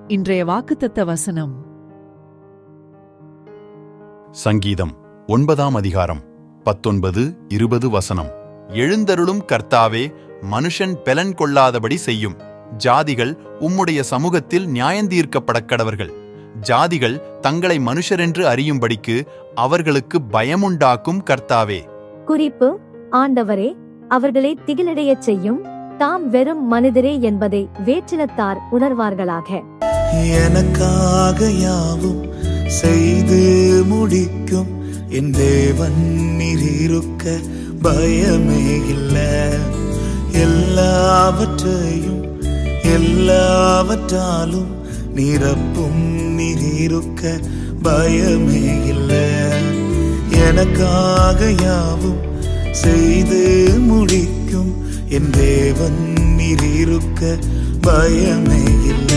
இன்றைய வாக்குத்தத்த வசனம் சங்கீதம் ஒன்பதாம் அதிகாரம் பத்தொன்பது இருபது வசனம் எழுந்தருளும் கர்த்தாவே மனுஷன் பெலன் கொள்ளாதபடி செய்யும் ஜாதிகள் உம்முடைய சமூகத்தில் நியாயந்தீர்க்கப்படக் கடவர்கள் ஜாதிகள் தங்களை மனுஷரென்று அறியும்படிக்கு அவர்களுக்கு பயமுண்டாக்கும் கர்த்தாவே குறிப்பு ஆண்டவரே அவர்களை திகிலடையச் செய்யும் தாம் வெறும் மனிதரே என்பதை வேற்றினத்தார் உணர்வார்களாக எனக்காக யாவும் செய்து முடிக்கும் என் தேவன் நீரிருக்க பயமே இல்ல எல்லாவற்றையும் எல்லாவற்றாலும் நிரப்பும் நீரிருக்க பயமே இல்ல எனக்காக யாவும் செய்து முடிக்கும் என் தேவன் நீரிருக்க பயமே இல்ல